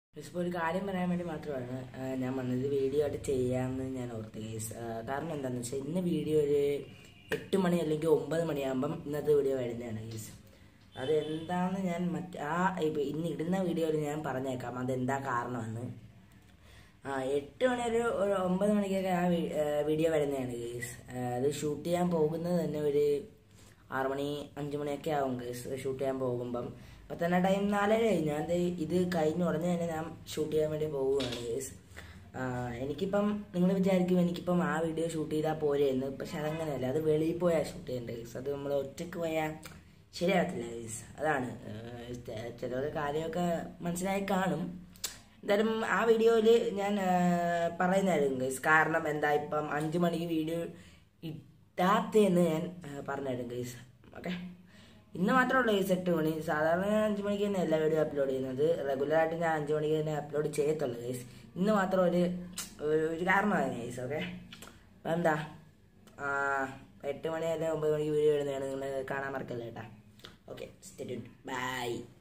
ഇപ്പോൾ ഒരു കാര്യം പറയാൻ വേണ്ടി മാത്രമാണ് ആ, ഞാൻ വന്നത് വീഡിയോ ആയിട്ട് ചെയ്യാമെന്ന് ഞാൻ ഓർത്ത് കേസ് കാരണം എന്താണെന്ന് വെച്ചാൽ ഇന്ന് വീഡിയോ ഒരു എട്ട് മണി അല്ലെങ്കിൽ ഒമ്പത് മണിയാകുമ്പം ഇന്നത്തെ വീഡിയോ വരുന്നതാണ് കേസ് അത് എന്താണെന്ന് ഞാൻ മറ്റ് ആ ഇപ്പം ഇന്ന് ഇടുന്ന വീഡിയോയിൽ ഞാൻ പറഞ്ഞേക്കാം അതെന്താ കാരണമെന്ന് ആ എട്ട് മണി ഒരു ഒരു ഒമ്പത് മണിക്കൊക്കെ ആ വീ- ആ, വീഡിയോ വരുന്നതാണ് കേസ് അത് ഷൂട്ട് ചെയ്യാൻ പോകുന്നത് തന്നെ ഒരു ആറ് മണി അഞ്ച് മണിയൊക്കെ ആവും കേസ് ഷൂട്ട് ചെയ്യാൻ പോകുമ്പം അപ്പം തന്നെ ടൈം നാലര കഴിഞ്ഞു ഞാൻ ദേ ഇത് കഴിഞ്ഞ ഉടനെ തന്നെ ഞാൻ ഷൂട്ട് ചെയ്യാൻ വേണ്ടി പോവുകയാണ് കേസ് എനിക്കിപ്പം നിങ്ങൾ വിചാരിക്കും എനിക്കിപ്പം ആ വീഡിയോ ഷൂട്ട് ചെയ്താൽ പോരെ എന്ന് പക്ഷെ അതങ്ങനെയല്ല അത് വെളിയിൽ പോയാൽ ഷൂട്ട് ചെയ്യേണ്ടത് കേസ് അത് നമ്മൾ ഒറ്റയ്ക്ക് പോയാൽ ശരിയാകത്തില്ല കേസ് അതാണ് ചിലർ കാര്യമൊക്കെ മനസ്സിലായി കാണും എന്തായാലും ആ വീഡിയോയിൽ ഞാൻ ആ, പറയുന്നതായിരുന്നു ഗൈസ് കാരണം എന്താ ഇപ്പം അഞ്ച് മണിക്ക് വീഡിയോ ഇട്ടാത്തെന്ന് ഞാൻ ആ, പറഞ്ഞുതരും ഗൈസ് ഓക്കെ ഇന്ന് മാത്രമല്ല ഗൈസ് എട്ട് മണി സാധാരണ ഞാൻ അഞ്ച് മണിക്ക് തന്നെ എല്ലാ വീഡിയോ അപ്ലോഡ് ചെയ്യുന്നത് റെഗുലറായിട്ട് ഞാൻ അഞ്ച് മണിക്ക് തന്നെ അപ്ലോഡ് ചെയ്യത്തുള്ളൂ ഗൈസ് ഇന്ന് മാത്രം ഒരു ഒരു- ഒരു കാരണമാണ് ഗൈസ് ഓക്കെ അപ്പം എന്താ ആ, എട്ട് മണി അല്ലെങ്കിൽ ഒമ്പത് മണിക്ക് വീഡിയോ ഇടുന്നതാണ് നിങ്ങൾ കാണാൻ മറക്കല്ലേ കേട്ടാ ഓക്കെ ബൈ